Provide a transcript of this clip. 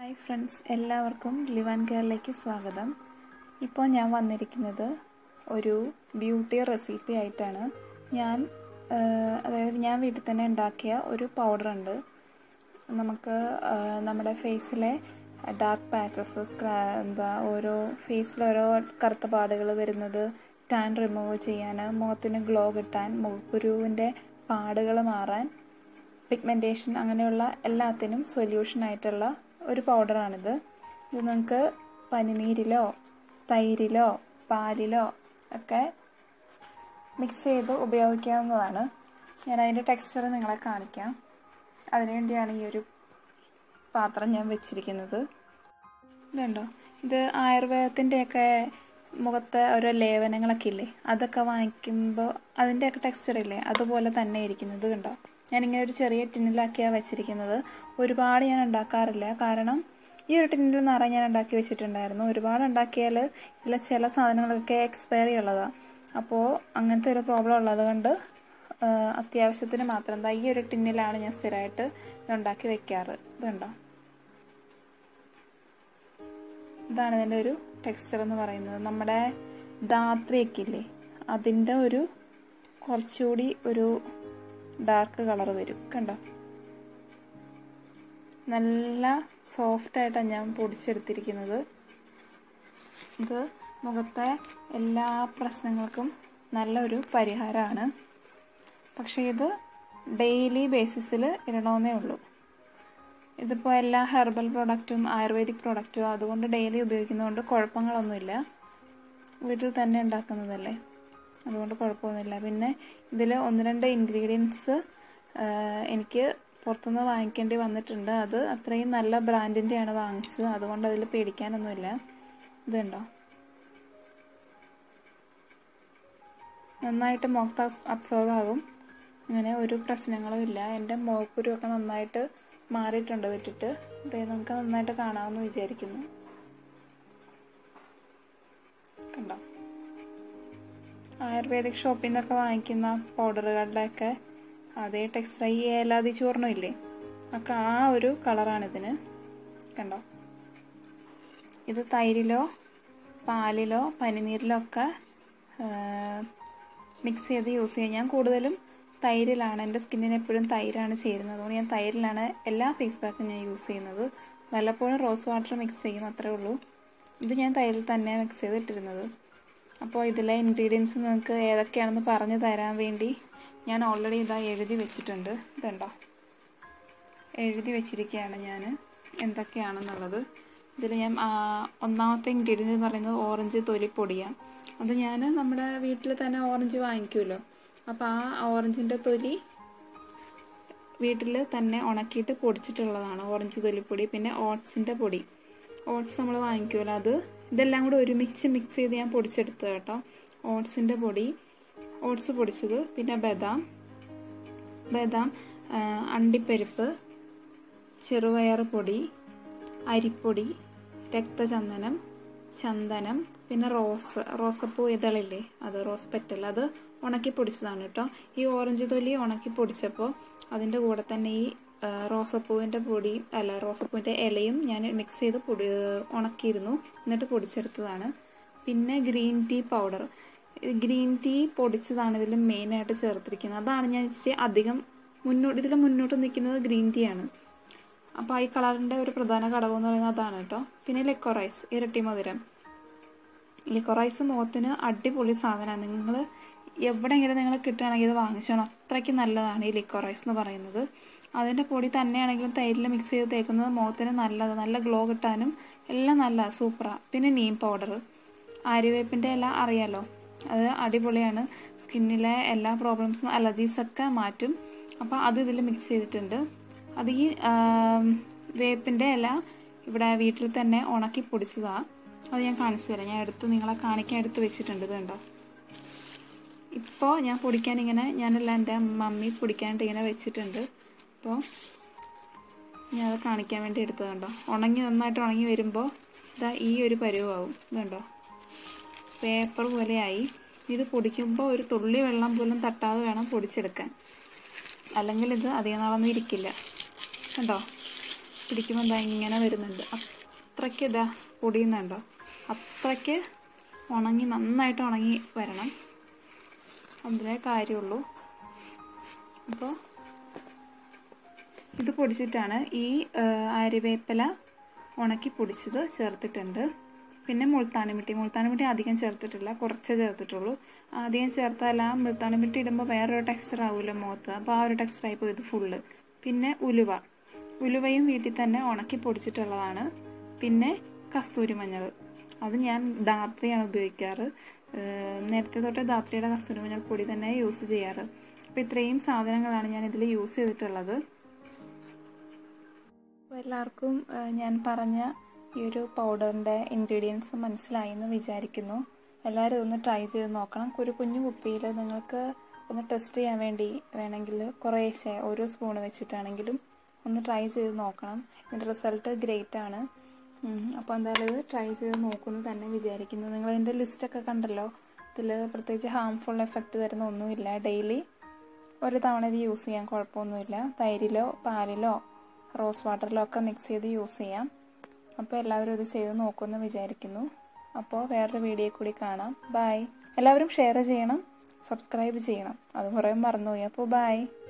hi friends എല്ലാവർക്കും ലിവാൻ കെയറിലേക്ക് സ്വാഗതം ഇപ്പോൾ ഞാൻ വന്നിരിക്കുന്നത് ഒരു ബ്യൂട്ടി റെസിപ്പി ആയിട്ടാണ് ഞാൻ ആ, അതായത് ഞാൻ വീട്ടിൽ തന്നെ ഉണ്ടാക്കിയ ഒരു പൗഡർ ഉണ്ട് നമുക്ക് ആ, നമ്മുടെ ഫേസിലെ ഡാർക്ക് പാച്ചസ് എന്താ ഓരോ ഫേസിൽ ഓരോ കറുത്ത പാടുകൾ വരുന്നത് ടാൻ റിമൂവ് ചെയ്യാൻ മുഖത്തിന് ഗ്ലോ കിട്ടാൻ മുഖക്കുരുവിൻ്റെ പാടുകൾ മാറാൻ പിഗ്മെൻറ്റേഷൻ അങ്ങനെയുള്ള എല്ലാത്തിനും സൊല്യൂഷൻ ആയിട്ടുള്ള ഒരു പൗഡറാണിത് ഇത് നിങ്ങൾക്ക് പനിനീരിലോ തൈരിലോ പാലിലോ ഒക്കെ മിക്സ് ചെയ്ത് ഉപയോഗിക്കാവുന്നതാണ് ഞാൻ അതിൻ്റെ ടെക്സ്ചർ നിങ്ങളെ കാണിക്കാം അതിനുവേണ്ടിയാണ് ഈ ഒരു പാത്രം ഞാൻ വെച്ചിരിക്കുന്നത് ഇതുണ്ടോ ഇത് ആയുർവേദത്തിൻ്റെയൊക്കെ മുഖത്തെ ഓരോ ലേപനങ്ങളൊക്കെ ഇല്ലേ അതൊക്കെ വാങ്ങിക്കുമ്പോൾ അതിൻ്റെയൊക്കെ ടെക്സ്ചർ ഇല്ലേ അതുപോലെ തന്നെ ഇരിക്കുന്നത് കണ്ടോ ഞാനിങ്ങനെ ഒരു ചെറിയ ടിന്നിലാക്കിയാണ് വെച്ചിരിക്കുന്നത് ഒരുപാട് ഞാൻ ഉണ്ടാക്കാറില്ല കാരണം ഈ ഒരു ടിന്നിൽ നിറയെ ഞാൻ ഉണ്ടാക്കി വെച്ചിട്ടുണ്ടായിരുന്നു ഒരുപാട് ഉണ്ടാക്കിയാൽ ഇതിൽ ചില സാധനങ്ങളൊക്കെ എക്സ്പയറി ഉള്ളതാണ് അപ്പോൾ അങ്ങനത്തെ ഒരു പ്രോബ്ലം ഉള്ളത് കൊണ്ട് ആ, അത്യാവശ്യത്തിന് മാത്രം എന്താ ഈ ഒരു ടിന്നിലാണ് ഞാൻ സ്ഥിരമായിട്ട് ഇത് ഉണ്ടാക്കി വെക്കാറ് ഇതുണ്ടോ ഇതാണ് ഇതിൻ്റെ ഒരു ടെക്സ്ചർ എന്ന് പറയുന്നത് നമ്മുടെ ധാത്രിയൊക്കെ ഇല്ലേ അതിൻ്റെ ഒരു കുറച്ചുകൂടി ഒരു ഡാർക്ക് കളർ വരും കണ്ടോ നല്ല സോഫ്റ്റ് ആയിട്ടാണ് ഞാൻ പൊടിച്ചെടുത്തിരിക്കുന്നത് ഇത് മുഖത്തെ എല്ലാ പ്രശ്നങ്ങൾക്കും നല്ലൊരു പരിഹാരമാണ് പക്ഷേ ഇത് ഡെയിലി ബേസിസിൽ ഇടണമെന്നേ ഉള്ളൂ ഇതിപ്പോൾ എല്ലാ ഹെർബൽ പ്രോഡക്റ്റും ആയുർവേദിക് പ്രോഡക്റ്റും അതുകൊണ്ട് ഡെയിലി ഉപയോഗിക്കുന്നതുകൊണ്ട് കുഴപ്പങ്ങളൊന്നുമില്ല വീട്ടിൽ തന്നെ ഉണ്ടാക്കുന്നതല്ലേ അതുകൊണ്ട് കുഴപ്പമൊന്നുമില്ല പിന്നെ ഇതിൽ ഒന്ന് രണ്ട് ഇൻഗ്രീഡിയൻസ് എനിക്ക് പുറത്തുനിന്ന് വാങ്ങിക്കേണ്ടി വന്നിട്ടുണ്ട് അത് അത്രയും നല്ല ബ്രാൻഡിൻ്റെയാണ് വാങ്ങിച്ചത് അതുകൊണ്ട് അതിൽ പേടിക്കാനൊന്നുമില്ല ഇതുണ്ടോ നന്നായിട്ട് മുഖത്ത് അബ്സോർവ് ആകും അങ്ങനെ ഒരു പ്രശ്നങ്ങളും ഇല്ല എൻ്റെ മുഖക്കുരുവൊക്കെ നന്നായിട്ട് മാറിയിട്ടുണ്ട് വിട്ടിട്ട് ഇത് നമുക്ക് നന്നായിട്ട് കാണാമെന്ന് വിചാരിക്കുന്നു കണ്ടോ ആയുർവേദിക് ഷോപ്പിൽ നിന്നൊക്കെ വാങ്ങിക്കുന്ന പൗഡറുകളുടെയൊക്കെ അതേ ടെക്സ്ചർ ഈ ഏലാതി ചൂർണ്ണം ഇല്ലേ ഒക്കെ ആ ഒരു കളറാണ് ഇതിന് കണ്ടോ ഇത് തൈരിലോ പാലിലോ പനിനീരിലോ ഒക്കെ മിക്സ് ചെയ്ത് യൂസ് ചെയ്യാം ഞാൻ കൂടുതലും തൈരിലാണ് എൻ്റെ സ്കിന്നിന് എപ്പോഴും തൈരാണ് ചേരുന്നത് അതുകൊണ്ട് ഞാൻ തൈരിലാണ് എല്ലാ ഫേസ് പാക്കും ഞാൻ യൂസ് ചെയ്യുന്നത് വല്ലപ്പോഴും റോസ് വാട്ടർ മിക്സ് ചെയ്യും അത്രേ ഉള്ളൂ ഇത് ഞാൻ തൈരിൽ തന്നെ മിക്സ് ചെയ്തിട്ടിരുന്നത് അപ്പോൾ ഇതിലെ ഇൻഗ്രീഡിയൻസ് നിങ്ങൾക്ക് ഏതൊക്കെയാണെന്ന് പറഞ്ഞു തരാൻ വേണ്ടി ഞാൻ ഓൾറെഡി ഇതാ എഴുതി വെച്ചിട്ടുണ്ട് ഇതുണ്ടോ എഴുതി വെച്ചിരിക്കുകയാണ് ഞാൻ എന്തൊക്കെയാണെന്നുള്ളത് ഇതിൽ ഞാൻ ആ, ഒന്നാമത്തെ ഇൻഗ്രീഡിയൻ്റ് എന്ന് പറയുന്നത് ഓറഞ്ച് തൊലിപ്പൊടിയാണ് അത് ഞാൻ നമ്മുടെ വീട്ടിൽ തന്നെ ഓറഞ്ച് വാങ്ങിക്കുമല്ലോ അപ്പോൾ ആ ഓറഞ്ചിൻ്റെ തൊലി വീട്ടിൽ തന്നെ ഉണക്കിയിട്ട് പൊടിച്ചിട്ടുള്ളതാണ് ഓറഞ്ച് തൊലിപ്പൊടി പിന്നെ ഓട്സിൻ്റെ പൊടി ഓട്സ് നമ്മൾ വാങ്ങിക്കുമല്ലോ അത് ഇതെല്ലാം കൂടെ ഒരുമിച്ച് മിക്സ് ചെയ്ത് ഞാൻ പൊടിച്ചെടുത്തത് കേട്ടോ ഓട്സിൻ്റെ പൊടി ഓട്സ് പൊടിച്ചത് പിന്നെ ബദാം ബദാം ആ, അണ്ടിപ്പരിപ്പ് ചെറുപയർ പൊടി അരിപ്പൊടി രക്തചന്ദനം ചന്ദനം പിന്നെ റോസ് റോസപ്പൂ ഇതളില്ലേ അത് റോസ് പെറ്റൽ അത് ഉണക്കി പൊടിച്ചതാണ് കേട്ടോ ഈ ഓറഞ്ച് തൊലി ഉണക്കി പൊടിച്ചപ്പോൾ അതിൻ്റെ കൂടെ തന്നെ ഈ ആ, റോസപ്പൂവിൻ്റെ പൊടി അല്ല റോസപ്പൂവിൻ്റെ ഇലയും ഞാൻ മിക്സ് ചെയ്ത് പൊടി ഉണക്കിയിരുന്നു എന്നിട്ട് പൊടിച്ചെടുത്തതാണ് പിന്നെ green tea powder green tea പൊടിച്ചതാണ് ഇതിൽ മെയിനായിട്ട് ചേർത്തിരിക്കുന്നത് അതാണ് ഞാൻ ഇച്ചിരി അധികം മുന്നോട്ട് ഇതിൽ മുന്നോട്ട് നിൽക്കുന്നത് ഗ്രീൻ ടീ ആണ് അപ്പോൾ ഈ കളറിൻ്റെ ഒരു പ്രധാന ഘടകം എന്ന് പറയുന്നത് അതാണ് കേട്ടോ പിന്നെ ലെക്കോറൈസ് ഇരട്ടി മധുരം ലിക്കോറൈസ് മുഖത്തിന് അടിപൊളി സാധനമാണ് നിങ്ങൾ എവിടെയെങ്കിലും നിങ്ങൾ കിട്ടുകയാണെങ്കിൽ ഇത് വാങ്ങിച്ചോണം അത്രയ്ക്ക് നല്ലതാണ് ഈ ലിക്കോറൈസ് എന്ന് പറയുന്നത് അതിൻ്റെ പൊടി തന്നെയാണെങ്കിലും തൈരിൽ മിക്സ് ചെയ്ത് തേക്കുന്നത് മുഖത്തിന് നല്ലത് നല്ല ഗ്ലോ കിട്ടാനും എല്ലാം നല്ല സൂപ്പറാണ് പിന്നെ നീം പൗഡർ ആര്യവേപ്പിൻ്റെ എല്ലാം അറിയാലോ അത് അടിപൊളിയാണ് സ്കിന്നിലെ എല്ലാ പ്രോബ്ലംസും അലർജീസൊക്കെ മാറ്റും അപ്പോൾ അത് ഇതിൽ മിക്സ് ചെയ്തിട്ടുണ്ട് അത് ഈ ആം, വേപ്പിൻ്റെ ഇല ഇവിടെ വീട്ടിൽ തന്നെ ഉണക്കി പൊടിച്ചതാണ് അത് ഞാൻ കാണിച്ചു തരാം ഞാൻ എടുത്ത് നിങ്ങളെ കാണിക്കാൻ എടുത്ത് വെച്ചിട്ടുണ്ട് ഇത് കണ്ടോ ഇപ്പോൾ ഞാൻ പൊടിക്കാൻ ഇങ്ങനെ ഞാനെല്ലാം എൻ്റെ മമ്മി പൊടിക്കാനായിട്ട് ഇങ്ങനെ വെച്ചിട്ടുണ്ട് അപ്പോൾ ഞാൻ അത് കാണിക്കാൻ വേണ്ടി എടുത്തത് കണ്ടോ ഉണങ്ങി നന്നായിട്ട് ഉണങ്ങി വരുമ്പോൾ ഇതാ ഈ ഒരു പരുവാകും ഇതുണ്ടോ പേപ്പർ പോലെയായി ഇത് പൊടിക്കുമ്പോൾ ഒരു തുള്ളി വെള്ളം പോലും തട്ടാതെ വേണം പൊടിച്ചെടുക്കാൻ അല്ലെങ്കിൽ ഇത് അധികം നാളൊന്നും ഇരിക്കില്ല കണ്ടോ പിടിക്കുമ്പോൾ എന്താ ഇങ്ങനെ വരുന്നുണ്ട് അത്രയ്ക്ക് ഇതാ പൊടിയുന്നുണ്ടോ അത്രയ്ക്ക് ഉണങ്ങി നന്നായിട്ട് ഉണങ്ങി വരണം അതിലേ കാര്യമുള്ളൂ അപ്പോൾ ഇത് പൊടിച്ചിട്ടാണ് ഈ ആര്യവേപ്പില ഉണക്കി പൊടിച്ചത് ചേർത്തിട്ടുണ്ട് പിന്നെ മുൾത്താനിമിട്ടി മുൾത്താനിമിട്ടി അധികം ചേർത്തിട്ടില്ല കുറച്ചേ ചേർത്തിട്ടുള്ളൂ അധികം ചേർത്താൽ ആ മുൾത്താനിമിട്ടി ഇടുമ്പോൾ വേറൊരു ടെക്സ്ചർ ആവുമല്ലോ മുഖത്ത് അപ്പോൾ ആ ഒരു ടെക്സ്ചർ ആയി പോയത് ഫുള്ള് പിന്നെ ഉലുവ ഉലുവയും വീട്ടിൽ തന്നെ ഉണക്കി പൊടിച്ചിട്ടുള്ളതാണ് പിന്നെ കസ്തൂരി മഞ്ഞൾ അത് ഞാൻ ധാത്രിയാണ് ഉപയോഗിക്കാറ് നേരത്തെ തൊട്ട് ധാത്രിയുടെ കസ്തൂരി മഞ്ഞൾ പൊടി തന്നെ യൂസ് ചെയ്യാറ് അപ്പോൾ ഇത്രയും സാധനങ്ങളാണ് ഞാൻ ഇതിൽ യൂസ് ചെയ്തിട്ടുള്ളത് അപ്പോൾ എല്ലാവർക്കും ഞാൻ പറഞ്ഞ ഈ ഒരു പൗഡറിൻ്റെ ഇൻഗ്രീഡിയൻസ് മനസ്സിലായി എന്ന് വിചാരിക്കുന്നു എല്ലാവരും ഒന്ന് ട്രൈ ചെയ്ത് നോക്കണം ഒരു കുഞ്ഞു കുപ്പിയിൽ നിങ്ങൾക്ക് ഒന്ന് ടെസ്റ്റ് ചെയ്യാൻ വേണ്ടി വേണമെങ്കിൽ കുറേശ്ശെ ഓരോ സ്പൂൺ വെച്ചിട്ടാണെങ്കിലും ഒന്ന് ട്രൈ ചെയ്ത് നോക്കണം ഇതിൻ്റെ റിസൾട്ട് ഗ്രേറ്റ് ആണ് അപ്പോൾ എന്തായാലും ഇത് ട്രൈ ചെയ്ത് നോക്കുമെന്ന് തന്നെ വിചാരിക്കുന്നു നിങ്ങൾ ഇതിൻ്റെ ലിസ്റ്റൊക്കെ കണ്ടല്ലോ ഇതിൽ പ്രത്യേകിച്ച് ഹാംഫുൾ എഫക്റ്റ് തരുന്ന ഒന്നുമില്ല ഡെയിലി ഒരു തവണ ഇത് യൂസ് ചെയ്യാൻ കുഴപ്പമൊന്നുമില്ല തൈരിലോ പാലിലോ റോസ് വാട്ടറിലോ ഒക്കെ മിക്സ് ചെയ്ത് യൂസ് ചെയ്യാം അപ്പോൾ എല്ലാവരും ഇത് ചെയ്ത് നോക്കുമെന്ന് വിചാരിക്കുന്നു അപ്പോൾ വേറൊരു വീഡിയോ കൂടി കാണാം ബായ് എല്ലാവരും ഷെയർ ചെയ്യണം സബ്സ്ക്രൈബ് ചെയ്യണം അത് കുറേ മറന്നുപോയി അപ്പോൾ ബായ്